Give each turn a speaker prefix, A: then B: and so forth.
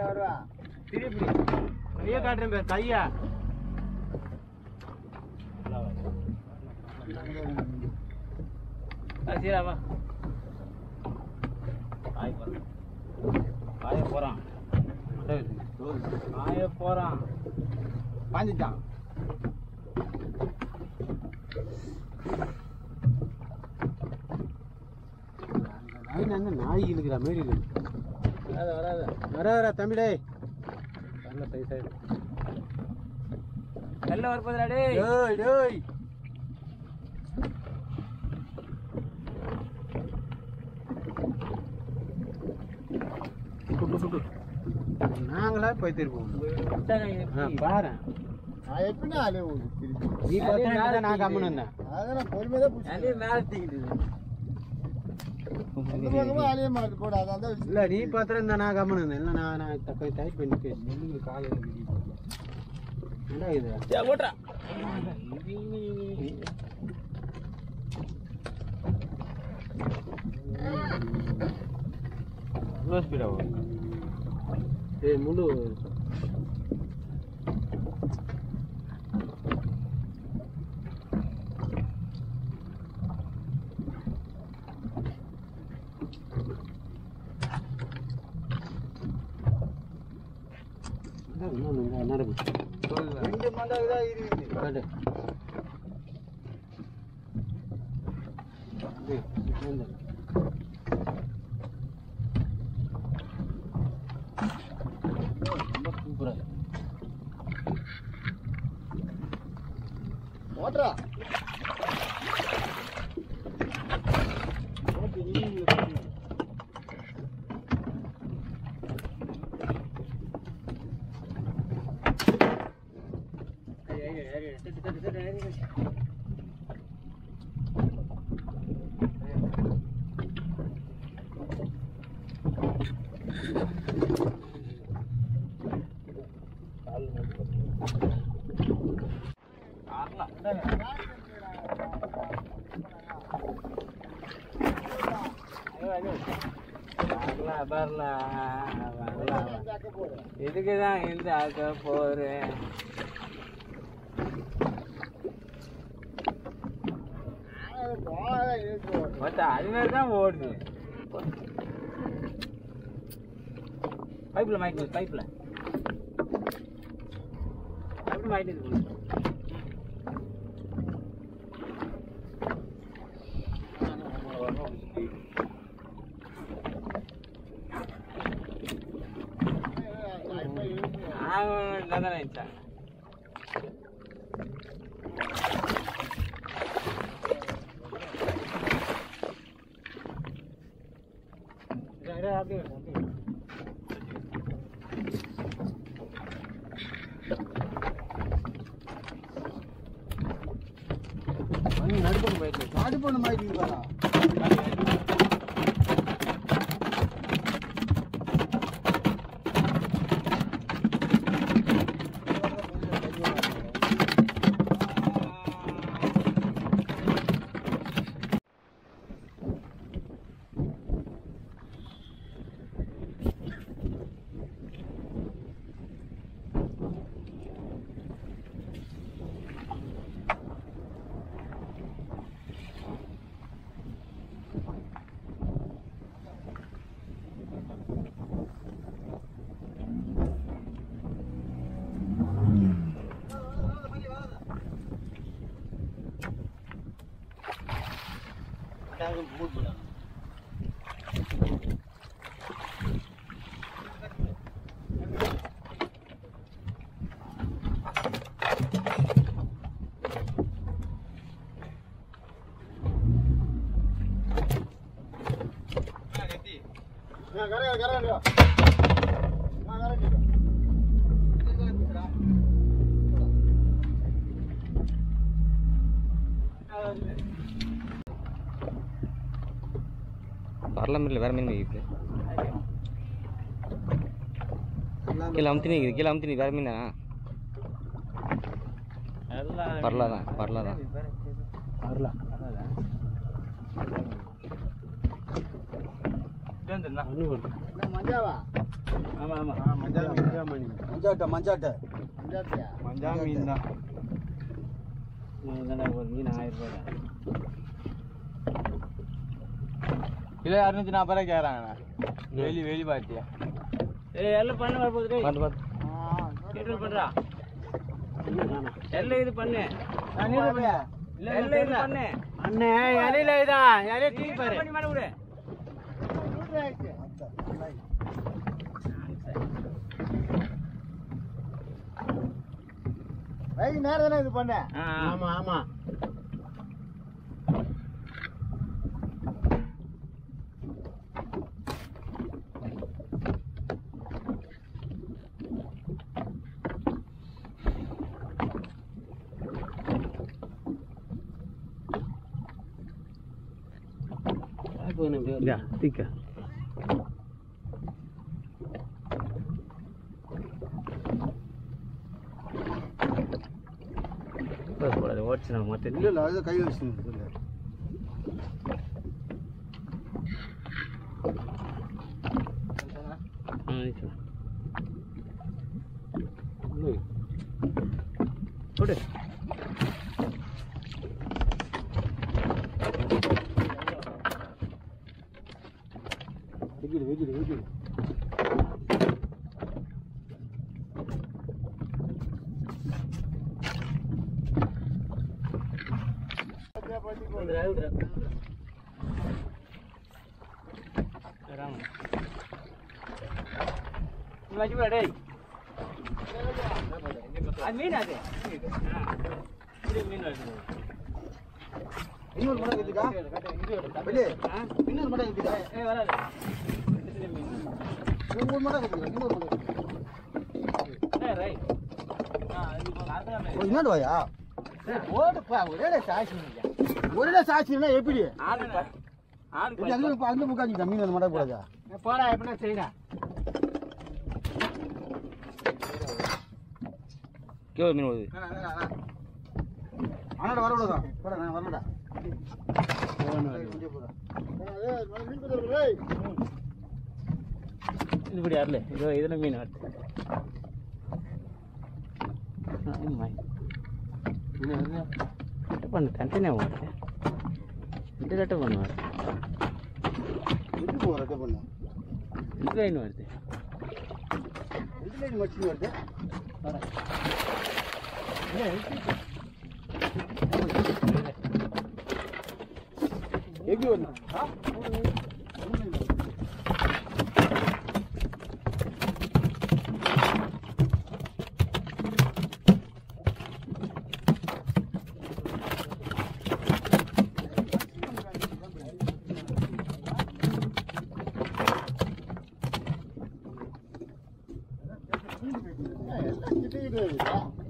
A: திருப்பி கையை காட்டுறேன் பேர் கையா சீராமா காய போறான் காய போறான் காய போறான் பாஞ்சிட்டான்
B: நாய் என்ன நாய் இழுக்கிற மாதிரி இருக்கு
A: வராத வராத
B: வர வர தம்பிடே நல்ல சைஸ் ஆயிடும்
A: நல்ல வரப்போதுடா டேய்
B: டேய் டேய் சுட்டு சுட்டு நாங்களா போய் திருப்போம் ஆ, பாரு
C: நான் எப்படி அலைய ஓடு திருப்பி
B: நீ பார்த்தா நான் கம்முன்னு இருந்தேன்
C: அதெல்லாம் பொறுமையாக தான் பிடிச்சி
A: மேல தூக்கிட்டு
C: அந்த பக்கமா அலைய மாட்டு போட அதான் தான்
B: இல்ல நீ பாத்திரம் இருந்தா நான் கம்முன்னு இருந்தேன் இல்லை நான் நான் தக்க டைப் பண்ணி பேசி நெல்லுங்க காலையில் என்னடா இது
A: ஓட்டுறா
B: இவ்வளோ ஸ்பீடா ஏய் முழு நடக்கு
C: ரெண்டு மண்டாக தான் இருக்குது
B: காட்டு டேய், வந்து. ரொம்ப சூப்பரா இருக்கு.
C: ஓட்டுறா
A: வரலாம் வரலாம் வரலாம் இதுக்கு தான் இந்த ஆக்க போறேன் மொத்தம் அது மாதிரி தான் ஓடுது பைப்பில் மாட்டி பைப்பில் பைப்பில் மாட்டிது நான் தான் நினச்சேன்
B: மணி நடுக்கம் போயிட்டு
C: மாட்டு பொண்ணு மாட்டி பாரா கரெக்ட் கரெக்ட் நான் கரெக்ட்
D: பரல மீன் வேற மீன் இருக்குது கீழே அமுத்தி நிற்குது கீழே அமுத்தி நிற்குது வேற மீன் தானா பரலா தான் பரலா தான்
B: வரலாம் ஒன்று
C: மஞ்சாவா
A: ஆமா ஆமா
B: மஞ்சள் மஞ்சள் மணி
C: மஞ்சாட்டை மஞ்சாட்டை
B: மஞ்சள் மீன் தான்
A: இதெல்லாம் ஒரு மீன் ஆயிரம் ரூபாய் தான்.
B: கிலோ இரநூத்தி நாற்பது ரூபாய் கேட்குறாங்கண்ணா வெளி வெளி பாத்தியா
A: ஏய் எல்லாம் பண்ணு வரப்போகுது டேய்.
D: பார்த்து பார்த்து
A: கேட்டு பண்றா எல்லாம் இது பண்ணு எல்லாம் இது பண்ணு
B: அண்ணே இலையில இதான் இலைய
A: நீ பண்ணி மாட விடு
C: வை நேரம் தானே இது பண்ண
A: ஆ,
B: ஆமா ஆமா
D: இதா தீக்க போடாது ஓடிச்சு நான் மொத்தம்
C: இல்ல இல்ல அது கை வச்சு இல்ல
D: ஆ நிச்சயம்
A: விடு
B: வெஜிடு வெஜிடு வெஜிடு
A: நீ வச்சு விடு, டேய் அது மீன் அது ஆ. இது மீன் வச்சுக்கோ.
C: இன்னொரு மடம் இருக்குதா வெளியே
A: ஆ?
C: இன்னொரு மடம் இருக்குதா
A: ஏய் வராது இது மீன்
C: இன்னொரு மடம் இருக்குதா இன்னொரு மடம் இருக்குதா
A: ஏய் ரைட் ஆ இது போங்க அதான்
C: ஓ, என்னது வாயா ஓடுப்பா ஒரே சாட்சி ஒரே சாட்சினா எப்படி
A: ஆடு பா ஆடு
C: எப்படி அங்க போ- அங்க முக்காஞ்சிட்டா மீன் வந்து மடம் கூடாதா
B: போடா எப்படின்னா செய்யலாம்
D: கேவல் மீன் வருது
C: அண்ணாட வர விடுதா போடா நான் வரலடா
A: இது இப்படி வரல இதோ இதுல மீன் வருது ஆ, ஆமா. என்ன பண்ணு தனித்தனியாக வருது ரெண்டு கட்ட பண்ணுவார்
C: எப்படி போகிற ரெட்டை பண்ண
A: ரெண்டு லைன் வருது
C: ரெண்டு லைன் மச்சின் வருது எப்படி வரணும் கிட்ட கிட்ட